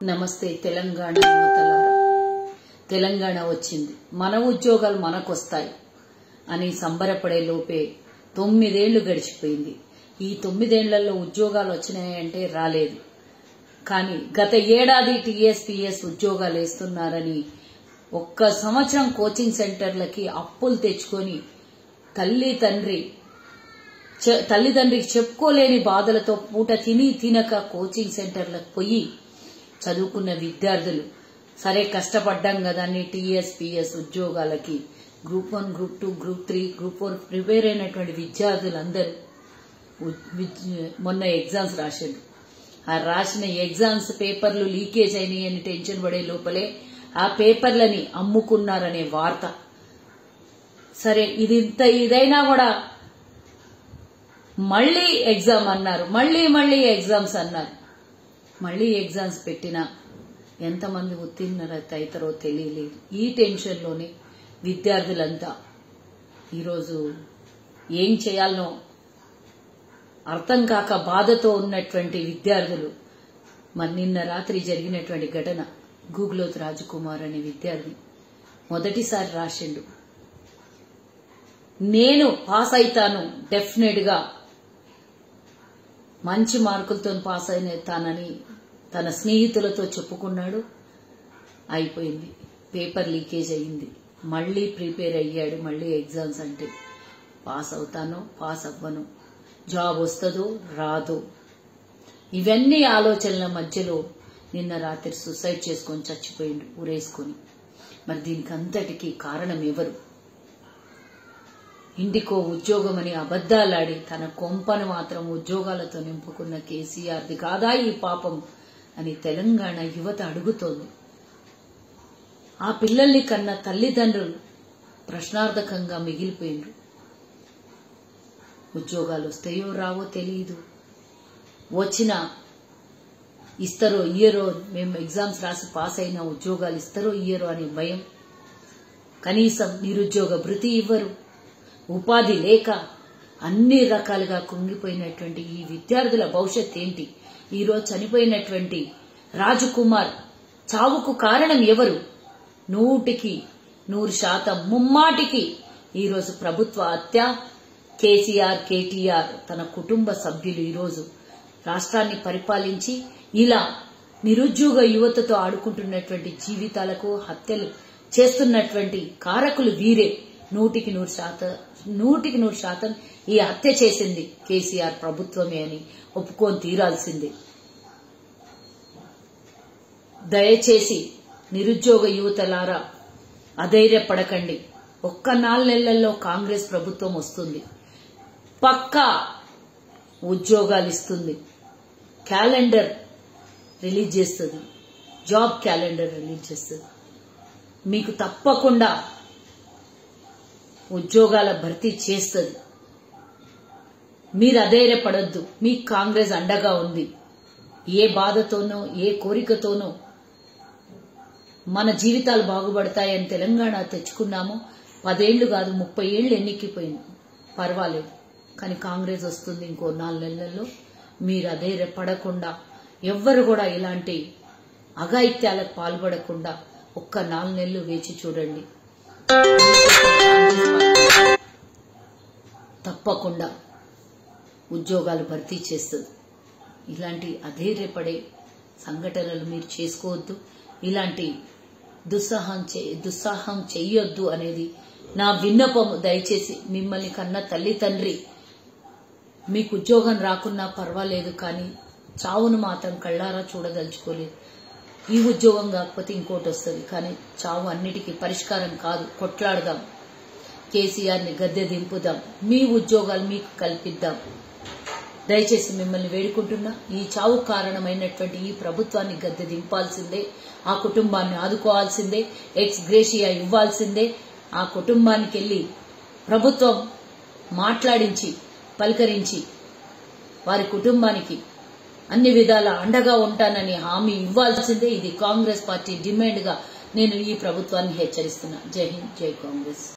నమస్తే తెలంగాణ యువతలారా తెలంగాణ వచ్చింది మన ఉద్యోగాలు మనకొస్తాయి అని సంబరపడే లోపే తొమ్మిదేళ్లు గడిచిపోయింది ఈ తొమ్మిదేళ్లలో ఉద్యోగాలు వచ్చినాయంటే రాలేదు కానీ గత ఏడాది టీఎస్పీఎస్ ఉద్యోగాలు వేస్తున్నారని ఒక్క సంవత్సరం కోచింగ్ సెంటర్లకి అప్పులు తెచ్చుకొని తల్లి తండ్రి చె- తల్లిదండ్రికి చెప్పుకోలేని బాధలతో పూట తిని తినక కోచింగ్ సెంటర్లకు పోయి చదువుకున్న విద్యార్థులు సరే కష్టపడ్డాం కదా అని టీఎస్పీఎస్ ఉద్యోగాలకి group one group two group three group four prepare అయినటువంటి విద్యార్థులందరూ ఉ- విద్- మొన్న ఎగ్జామ్స్ రాశారు ఆ రాసిన ఎగ్జామ్స్ పేపర్లు లీకేజ్ అయినాయి అని టెన్షన్ పడే లోపలే ఆ పేపర్లని అమ్ముకున్నారనే వార్త సరే ఇది ఇంత ఇదైనా కూడా మళ్ళీ ఎగ్జామ్ అన్నారు మళ్ళీ మళ్ళీ ఎగ్జామ్స్ అన్నారు మళ్ళీ ఎగ్జామ్స్ పెట్టినా ఎంతమంది ఉత్తీర్ణత అవుతారో తెలియలేదు ఈ టెన్షన్లోనే విద్యార్థులంతా ఈరోజు ఏం చేయాలనో అర్థం కాక బాధతో ఉన్నటువంటి విద్యార్థులు మరి నిన్న రాత్రి జరిగినటువంటి ఘటన గూగులోత్ రాజకుమార్ అనే విద్యార్థి మొదటిసారి రాసిండు నేను పాస్ అవుతాను డెఫినెట్ గా మంచి మార్కులతో పాస్ అయితానని తన స్నేహితులతో చెప్పుకున్నాడు అయిపోయింది పేపర్ లీకేజ్ అయ్యింది మళ్ళీ ప్రిపేర్ అయ్యాడు మళ్ళీ ఎగ్జామ్స్ అంటే పాస్ అవుతానో పాస్ అవ్వను జాబ్ వస్తుందో రాదో ఇవన్నీ ఆలోచనల మధ్యలో నిన్న రాత్రి సూసైడ్ చేసుకొని చచ్చిపోయిండు ఊరేసుకొని మరి దీనికి అంతటికీ కారణం ఎవరు ఇంటికో ఉద్యోగమని అబద్దాలాడి తన కొంపను మాత్రం ఉద్యోగాలతో నింపుకున్న కేసీఆర్ది కాదా ఈ పాపం అని తెలంగాణ యువత అడుగుతోంది ఆ పిల్లల్ని కన్న తల్లిదండ్రులు ప్రశ్నార్థకంగా మిగిలిపోయిండ్రు ఉద్యోగాలు వస్తాయో రావో తెలియదు వచ్చిన ఇస్తారో ఇయ్యరో మేము ఎగ్జామ్స్ రాసి పాస్ అయిన ఉద్యోగాలు ఇస్తారో ఇయ్యరో అనే భయం కనీసం నిరుద్యోగ భృతి ఇవ్వరు ఉపాధి లేక అన్ని రకాలుగా కుంగిపోయినటువంటి ఈ విద్యార్థుల భవిష్యత్ ఏంటి ఈరోజు చనిపోయినటువంటి రాజకుమార్ చావుకు కారణం ఎవరు నూటికి నూరు శాతం ముమ్మాటికి ఈరోజు ప్రభుత్వ హత్య కేసీఆర్ కేటీఆర్ తన కుటుంబ సభ్యులు ఈరోజు రాష్ట్రాన్ని పరిపాలించి ఇలా నిరుద్యోగ యువతతో ఆడుకుంటున్నటువంటి జీవితాలకు హత్యలు చేస్తున్నటువంటి కారకులు వీరే నూటికి నూరు శాతం నూటికి నూరు శాతం ఈ హత్య చేసింది కేసీఆర్ ప్రభుత్వమే అని ఒప్పుకొని తీరాల్సిందే దయచేసి నిరుద్యోగ యువతలారా అధైర్యపడకండి ఒక్క నాలుగు నెలల్లో కాంగ్రెస్ ప్రభుత్వం వస్తుంది పక్కా ఉద్యోగాలు ఇస్తుంది క్యాలెండర్ రిలీజ్ చేస్తుంది జాబ్ క్యాలెండర్ రిలీజ్ చేస్తుంది మీకు తప్పకుండా ఉద్యోగాల భర్తీ చేస్తుంది మీరు అధైర్యపడద్దు మీకు కాంగ్రెస్ అండగా ఉంది ఏ బాధతోనో ఏ కోరికతోనో మన జీవితాలు బాగుపడతాయని తెలంగాణ తెచ్చుకున్నామో పదేళ్లు కాదు ముప్పై ఏళ్లు ఎన్నికిపోయింది పర్వాలేదు కానీ కాంగ్రెస్ వస్తుంది ఇంకో నాలుగు నెలల్లో మీరు అధైర్యపడకుండా ఎవ్వరు కూడా ఇలాంటి అఘాయిత్యాలకు పాల్పడకుండా ఒక్క నాలుగు నెలలు వేచి చూడండి తప్పకుండా ఉద్యోగాలు భర్తీ చేస్తుంది ఇలాంటి అధైర్యపడే సంఘటనలు మీరు చేసుకోవద్దు ఇలాంటి దుస్సాహం చే దుస్సాహం చెయ్యొద్దు అనేది నా విన్నపం దయచేసి మిమ్మల్ని కన్న తల్లి తండ్రి మీకు ఉద్యోగం రాకున్నా పర్వాలేదు కానీ చావును మాత్రం కళ్ళారా చూడదలుచుకోలేదు ఈ ఉద్యోగం కాకపోతే ఇంకోటి వస్తుంది కానీ చావు అన్నిటికీ పరిష్కారం కాదు కొట్లాడదాం కేసీఆర్ని గద్దె దింపుదాం మీ ఉద్యోగాలు మీకు కల్పిద్దాం దయచేసి మిమ్మల్ని వేడుకుంటున్నా ఈ చావు కారణమైనటువంటి ఈ ప్రభుత్వాన్ని గద్దె దింపాల్సిందే ఆ కుటుంబాన్ని ఆదుకోవాల్సిందే ఎక్స్ గ్రేషియా ఇవ్వాల్సిందే ఆ కుటుంబానికి వెళ్లి ప్రభుత్వం మాట్లాడించి పలకరించి వారి కుటుంబానికి అన్ని విధాల అండగా ఉంటానని హామీ ఇవ్వాల్సిందే ఇది కాంగ్రెస్ పార్టీ డిమాండ్గా నేను ఈ ప్రభుత్వాన్ని హెచ్చరిస్తున్నా జై హింద్ జై కాంగ్రెస్